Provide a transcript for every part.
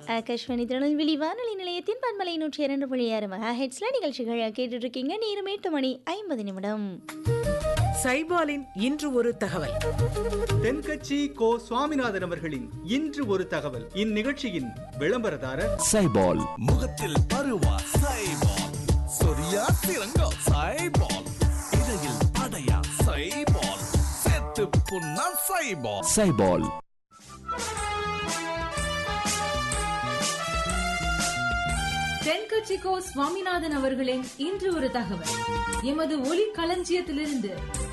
ஆகாஷ்வாணி திருநெல்வேலி வானொலி நிலையத்தின் பன்மலை நூற்றி இரண்டு புள்ளி ஆறு மெகா ஹெட்ஸ்ல நிகழ்ச்சிகள் கேட்டுட்டு இருக்கீங்க நேரம் எட்டு மணி ஐம்பது நிமிடம் சைபாலின் இன்று ஒரு தகவல் தென்கட்சி கோ சுவாமிநாதன் அவர்களின் இன்று ஒரு தகவல் இந்நிகழ்ச்சியின் விளம்பரதாரர் சைபால் முகத்தில் பருவா சைபால் சொரியா சிறங்கோ சைபால் இடையில் அடையா சைபால் செத்து புண்ணா சைபால் சைபால் தென்கட்சிக்கோ சுவாமிநாதன் அவர்களின் இன்று ஒரு தகவல் எமது ஒலி களஞ்சியத்திலிருந்து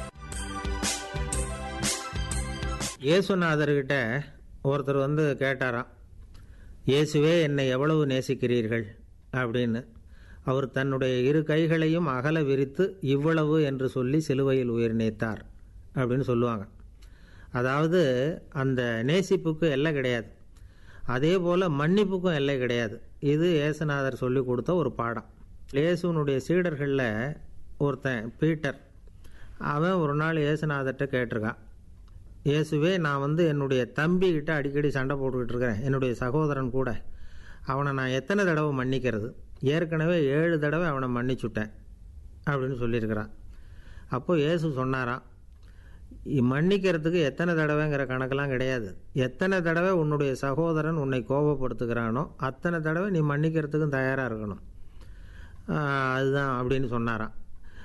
இயேசுநாதர்கிட்ட ஒருத்தர் வந்து கேட்டாராம் இயேசுவே என்னை எவ்வளவு நேசிக்கிறீர்கள் அப்படின்னு அவர் தன்னுடைய இரு கைகளையும் அகல விரித்து இவ்வளவு என்று சொல்லி சிலுவையில் உயிர் நீத்தார் அப்படின்னு சொல்லுவாங்க அதாவது அந்த நேசிப்புக்கு எல்லை கிடையாது அதே போல் மன்னிப்புக்கும் எல்லை கிடையாது இது இயேசுநாதர் சொல்லி கொடுத்த ஒரு பாடம் இயேசுனுடைய சீடர்களில் ஒருத்தன் பீட்டர் அவன் ஒரு நாள் இயேசுநாதர்கிட்ட கேட்டிருக்கான் இயேசுவே நான் வந்து என்னுடைய தம்பிக்கிட்ட அடிக்கடி சண்டை போட்டுக்கிட்டு இருக்கிறேன் என்னுடைய சகோதரன் கூட அவனை நான் எத்தனை தடவை மன்னிக்கிறது ஏற்கனவே ஏழு தடவை அவனை மன்னிச்சுட்டேன் அப்படின்னு சொல்லியிருக்கிறான் அப்போது இயேசு சொன்னாராம் இ- மன்னிக்கிறதுக்கு எத்தனை தடவைங்கிற கணக்கெல்லாம் கிடையாது எத்தனை தடவை உன்னுடைய சகோதரன் உன்னை கோபப்படுத்துகிறானோ அத்தனை தடவை நீ மன்னிக்கிறதுக்கும் தயாராக இருக்கணும் ஆஹ் அதுதான் அப்படின்னு சொன்னாராம்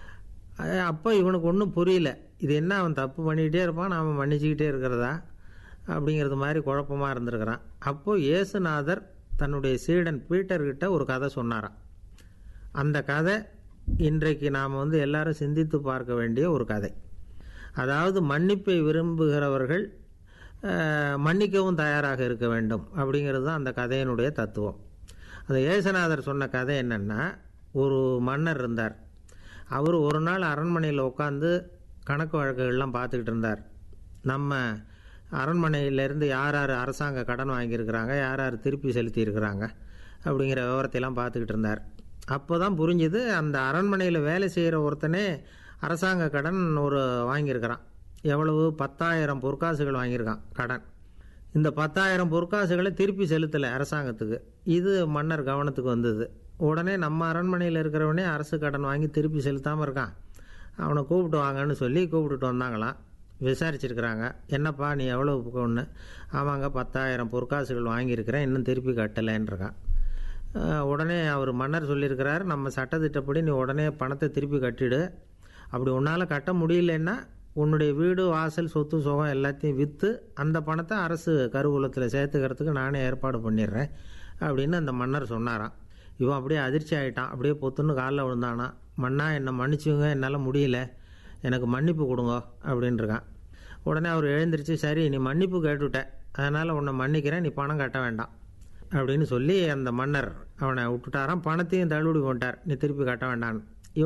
அஹ் அப்போ இவனுக்கு ஒன்றும் புரியல இது என்ன அவன் தப்பு பண்ணிக்கிட்டே இருப்பான் நாம் மன்னிச்சுக்கிட்டே இருக்கிறதா அப்படிங்கிறது மாதிரி குழப்பமாக இருந்திருக்கிறான் அப்போது இயேசுநாதர் தன்னுடைய சீடன் பீட்டர்கிட்ட ஒரு கதை சொன்னாராம் அந்த கதை இன்றைக்கு நாம் வந்து எல்லாரும் சிந்தித்து பார்க்க வேண்டிய ஒரு கதை அதாவது மன்னிப்பை விரும்புகிறவர்கள் அஹ், மன்னிக்கவும் தயாராக இருக்க வேண்டும் அப்படிங்கிறது தான் அந்த கதையினுடைய தத்துவம் அந்த ஏசுநாதர் சொன்ன கதை என்னென்னா ஒரு மன்னர் இருந்தார் அவர் ஒரு நாள் அரண்மனையில் உட்காந்து கணக்கு வழக்குகள்லாம் பார்த்துக்கிட்டு இருந்தார் நம்ம அரண்மனையிலேருந்து யார் யார் அரசாங்க கடன் வாங்கியிருக்கிறாங்க யார் யார் திருப்பி செலுத்தியிருக்கிறாங்க அப்படிங்கிற விவரத்தையெல்லாம் பார்த்துக்கிட்டு இருந்தார் அப்போ தான் புரிஞ்சுது அந்த அரண்மனையில் வேலை செய்கிற ஒருத்தனே அரசாங்க கடன் ஒரு வாங்கியிருக்கிறான் எவ்வளவு பத்தாயிரம் பொற்காசுகள் வாங்கியிருக்கான் கடன் இந்த பத்தாயிரம் பொற்காசுகளை திருப்பி செலுத்தலை அரசாங்கத்துக்கு இது மன்னர் கவனத்துக்கு வந்தது உடனே நம்ம அரண்மனையில் இருக்கிறவனே அரசு கடன் வாங்கி திருப்பி செலுத்தாமல் இருக்கான் அவனை கூப்பிட்டு வாங்கன்னு சொல்லி கூப்பிட்டுட்டு வந்தாங்களாம் விசாரிச்சிருக்கிறாங்க என்னப்பா நீ எவ்வளோ ஒன்று ஆமாங்க பத்தாயிரம் பொற்காசுகள் வாங்கியிருக்கிறேன் இன்னும் திருப்பி கட்டலைன்றிருக்கான் அஹ் உடனே அவர் மன்னர் சொல்லியிருக்கிறார் நம்ம சட்டத்திட்டப்படி நீ உடனே பணத்தை திருப்பி கட்டிடு அப்படி உன்னால் கட்ட முடியலன்னா உன்னுடைய வீடு வாசல் சொத்து சுகம் எல்லாத்தையும் விற்று அந்த பணத்தை அரசு கருவூலத்தில் சேர்த்துக்கிறதுக்கு நானே ஏற்பாடு பண்ணிடுறேன் அப்படின்னு அந்த மன்னர் சொன்னாராம் இவன் அப்படியே அதிர்ச்சி ஆகிட்டான் அப்படியே பொத்துன்னு காலில் விழுந்தானா மன்னா என்னை மன்னிச்சுங்க என்னால் முடியல எனக்கு மன்னிப்பு கொடுங்க அப்படின்னு இருக்கான் உடனே அவர் எழுந்திருச்சு சரி நீ மன்னிப்பு கேட்டுவிட்ட அதனால் உன்னை மன்னிக்கிறேன் நீ பணம் கட்ட வேண்டாம் அப்படின்னு சொல்லி அந்த மன்னர் அவனை விட்டுட்டாராம் பணத்தையும் தள்ளுபடி பண்ணிட்டார் நீ திருப்பி கட்ட வேண்டான்னு